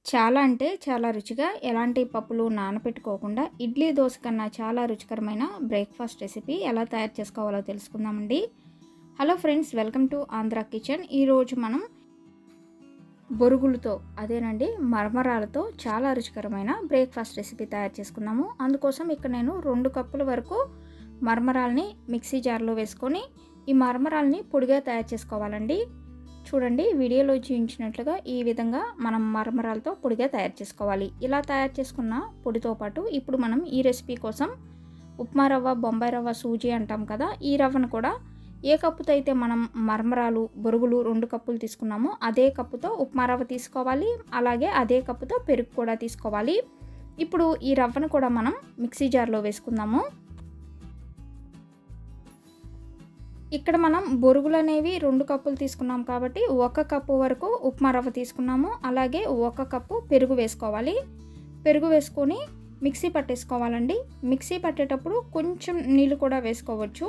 చాలా అంటే చాలా రుచిగా ఎలాంటి పప్పులు నానపెట్టుకోకుండా ఇడ్లీ దోశ కన్నా చాలా రుచికరమైన బ్రేక్ఫాస్ట్ రెసిపీ ఎలా తయారు చేసుకోవాలో తెలుసుకుందామండి hello friends welcome to Andhra kitchen ఈరోజు మనం బొరుగులతో అదేనండి మరమరాలతో చాలా రుచికరమైన బ్రేక్ఫాస్ట్ రెసిపీ తయారు చేసుకుందాము అందుకోసం ఇక్కడ నేను రెండు కప్పుల వరకు మరమరాల్ని మిక్సీ జార్లో వేసుకొని ఈ మరమరాల్ని పొడిగా తయారు చేసుకోవాలండి చూడండి వీడియోలో చూపించినట్లుగా ఈ విధంగా మనం మరమరాలతో పొడిగా తయారు చేసుకోవాలి ఇలా తయారు చేసుకున్న పొడితో పాటు ఇప్పుడు మనం ఈ రెసిపీ కోసం ఉప్మా రవ్వ బొంబాయి రవ్వ సూజీ అంటాం కదా ఈ రవ్వను కూడా ఏ కప్పుతో అయితే మనం మరమరాలు బొరుగులు రెండు కప్పులు తీసుకున్నామో అదే కప్పుతో ఉప్మా రవ్వ తీసుకోవాలి అలాగే అదే కప్పుతో పెరుగు కూడా తీసుకోవాలి ఇప్పుడు ఈ రవ్వను కూడా మనం మిక్సీ జార్లో వేసుకుందాము ఇక్కడ మనం బొరుగులు అనేవి రెండు కప్పులు తీసుకున్నాం కాబట్టి ఒక కప్పు వరకు ఉప్మా రవ్వ తీసుకున్నాము అలాగే ఒక కప్పు పెరుగు వేసుకోవాలి పెరుగు వేసుకొని మిక్సీ పట్టేసుకోవాలండి మిక్సీ పట్టేటప్పుడు కొంచెం నీళ్ళు కూడా వేసుకోవచ్చు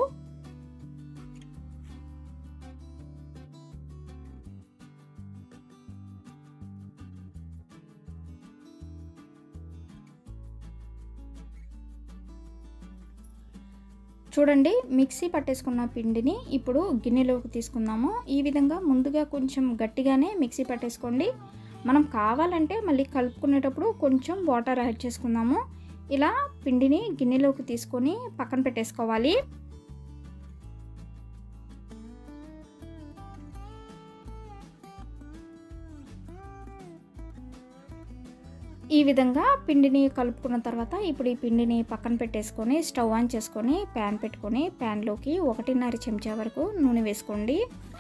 చూడండి మిక్సీ పట్టేసుకున్న పిండిని ఇప్పుడు గిన్నెలోకి తీసుకుందాము ఈ విధంగా ముందుగా కొంచెం గట్టిగానే మిక్సీ పట్టేసుకోండి మనం కావాలంటే మళ్ళీ కలుపుకునేటప్పుడు కొంచెం వాటర్ యాడ్ చేసుకుందాము ఇలా పిండిని గిన్నెలోకి తీసుకొని పక్కన పెట్టేసుకోవాలి ఈ విధంగా పిండిని కలుపుకున్న తర్వాత ఇప్పుడు ఈ పిండిని పక్కన పెట్టేసుకొని స్టవ్ ఆన్ చేసుకొని ప్యాన్ పెట్టుకొని ప్యాన్లోకి ఒకటిన్నర చెంచా వరకు నూనె వేసుకోండి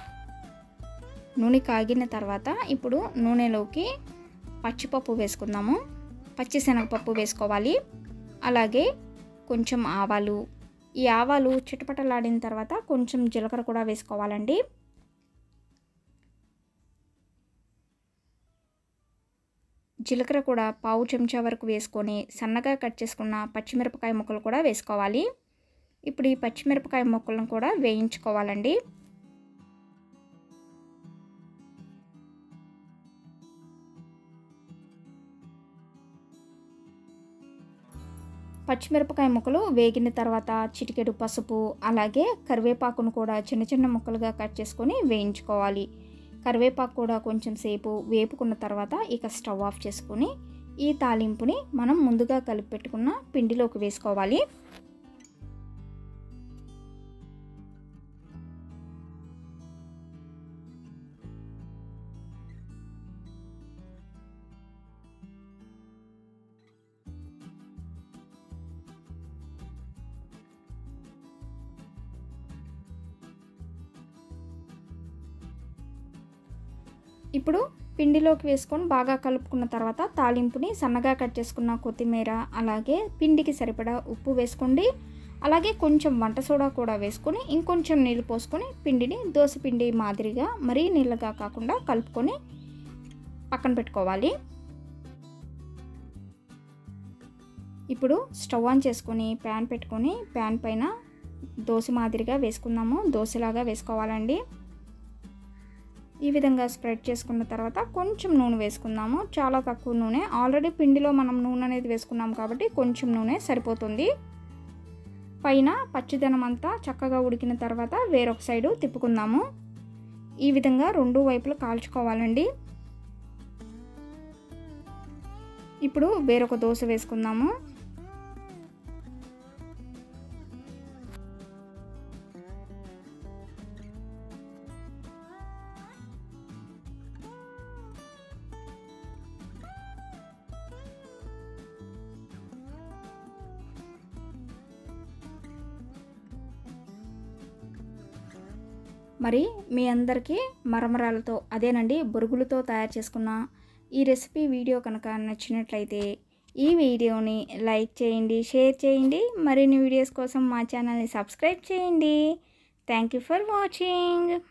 నూనె కాగిన తర్వాత ఇప్పుడు నూనెలోకి పచ్చిపప్పు వేసుకుందాము పచ్చిశనగపప్పు వేసుకోవాలి అలాగే కొంచెం ఆవాలు ఈ ఆవాలు చిటపటలాడిన తర్వాత కొంచెం జీలకర్ర కూడా వేసుకోవాలండి జీలకర్ర కూడా పావు చెంచా వరకు వేసుకొని సన్నగా కట్ చేసుకున్న పచ్చిమిరపకాయ ముక్కలు కూడా వేసుకోవాలి ఇప్పుడు ఈ పచ్చిమిరపకాయ ముక్కలను కూడా వేయించుకోవాలండి పచ్చిమిరపకాయ ముక్కలు వేగిన తర్వాత చిటికెడు పసుపు అలాగే కరివేపాకును కూడా చిన్న చిన్న ముక్కలుగా కట్ చేసుకొని వేయించుకోవాలి కరివేపాకు కూడా కొంచెం సేపు వేపుకున్న తర్వాత ఇక స్టవ్ ఆఫ్ చేసుకొని ఈ తాలింపుని మనం ముందుగా కలిపి పెట్టుకున్న పిండిలోకి వేసుకోవాలి ఇప్పుడు పిండిలోకి వేసుకొని బాగా కలుపుకున్న తర్వాత తాలింపుని సన్నగా కట్ చేసుకున్న కొత్తిమీర అలాగే పిండికి సరిపడా ఉప్పు వేసుకోండి అలాగే కొంచెం వంట సోడా కూడా వేసుకొని ఇంకొంచెం నీళ్ళు పోసుకొని పిండిని దోశ పిండి మాదిరిగా మరీ నీళ్ళగా కాకుండా కలుపుకొని పక్కన పెట్టుకోవాలి ఇప్పుడు స్టవ్ ఆన్ చేసుకొని ప్యాన్ పెట్టుకొని ప్యాన్ పైన దోశ మాదిరిగా వేసుకుందాము దోశలాగా వేసుకోవాలండి ఈ విధంగా స్ప్రెడ్ చేసుకున్న తర్వాత కొంచెం నూనె వేసుకుందాము చాలా తక్కువ నూనె ఆల్రెడీ పిండిలో మనం నూనె అనేది వేసుకున్నాం కాబట్టి కొంచెం నూనె సరిపోతుంది పైన పచ్చిదనం అంతా చక్కగా ఉడికిన తర్వాత వేరొక సైడు తిప్పుకుందాము ఈ విధంగా రెండు వైపులు కాల్చుకోవాలండి ఇప్పుడు వేరొక దోశ వేసుకుందాము మరి మీ అందరికీ మరమరాలతో అదేనండి బొరుగులతో తయారు చేసుకున్న ఈ రెసిపీ వీడియో కనుక నచ్చినట్లయితే ఈ వీడియోని లైక్ చేయండి షేర్ చేయండి మరిన్ని వీడియోస్ కోసం మా ఛానల్ని సబ్స్క్రైబ్ చేయండి థ్యాంక్ యూ ఫర్ వాచింగ్